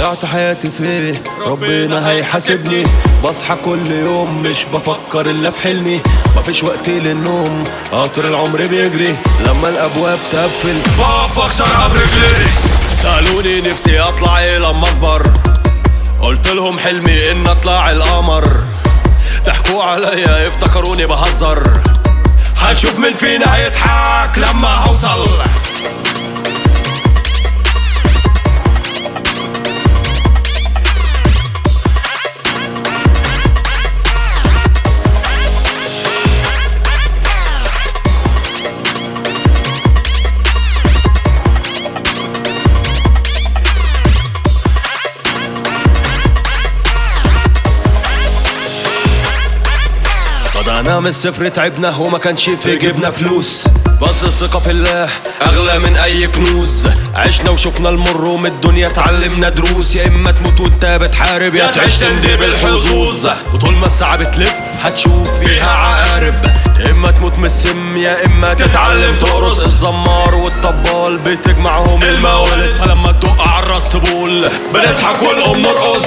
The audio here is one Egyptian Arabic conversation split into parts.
ضيعت حياتي فيه ربنا هيحاسبني بصحى كل يوم مش بفكر الا في حلمي مفيش وقت للنوم قطر العمر بيجري لما الابواب تقفل بقف اكسرها برجلي سالوني نفسي اطلع ايه لما اكبر قلت لهم حلمي ان اطلع القمر ضحكوا عليا افتكروني بهزر هنشوف مين فينا هيضحك لما هوصل بدأنا من الصفر تعبنا وما كانش في جيبنا فلوس بس الثقة في الله أغلى من أي كنوز عشنا وشفنا المر ومن الدنيا اتعلمنا دروس يا إما تموت وأنت بتحارب يا تعيش تندي بالحظوظ وطول ما الساعة بتلف هتشوف فيها عقارب يا إما تموت من السم يا إما تتعلم تقرص الزمار والطبال بتجمعهم الموالد فلما تدق على الراس تبول بنضحك ونقوم نرقص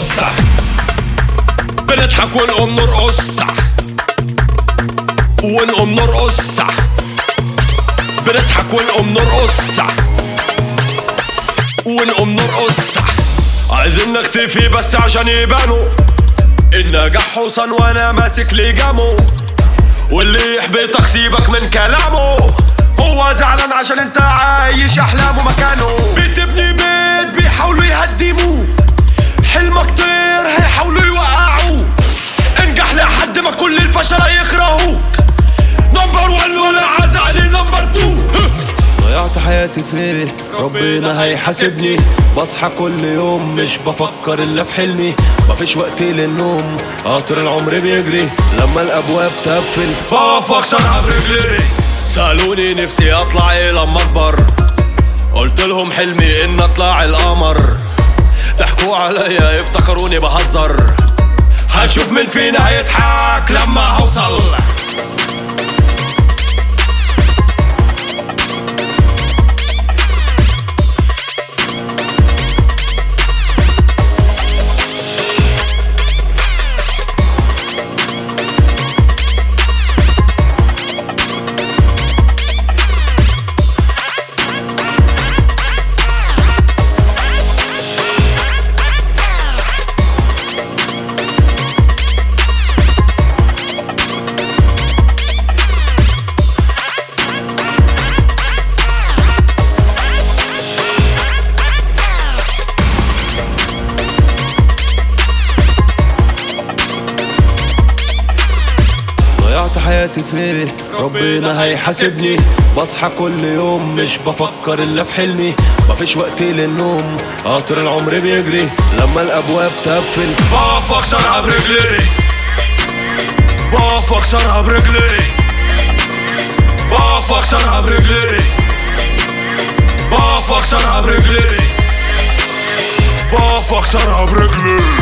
بنضحك ونقوم نرقص ونقوم نرقص بنضحك ونقوم نرقص ونقوم نرقص عايزين نختفي بس عشان يبانوا النجاح حصان وانا ماسك لجامه واللي يحبطك سيبك من كلامه هو زعلان عشان انت عايش احلامه مكانه بتبني بيت بيحاولوا يهدموه حلمك طير هيحاولوا يوقعوه انجح لحد ما كل الفشل هيكرهوك نمبر 1 ولا عايز عليه نمبر 2 ضيعت حياتي فيه ربنا هيحاسبني بصحى كل يوم مش بفكر الا في حلمي مفيش وقت للنوم قطر العمر بيجري لما الابواب تقفل بقف اكسرها برجلي سالوني نفسي اطلع ايه لما اكبر قلت لهم حلمي ان اطلع القمر ضحكوا عليا افتكروني بهزر هنشوف مين فينا هيضحك لما هوصل ضيعت حياتي فيه ربنا هيحاسبني بصحى كل يوم مش بفكر الا في حلمي مفيش وقت للنوم قطر العمر بيجري لما الابواب تقفل بقف اكسرها برجلي بقف اكسرها برجلي بقف اكسرها برجلي بقف اكسرها برجلي بقف اكسرها برجلي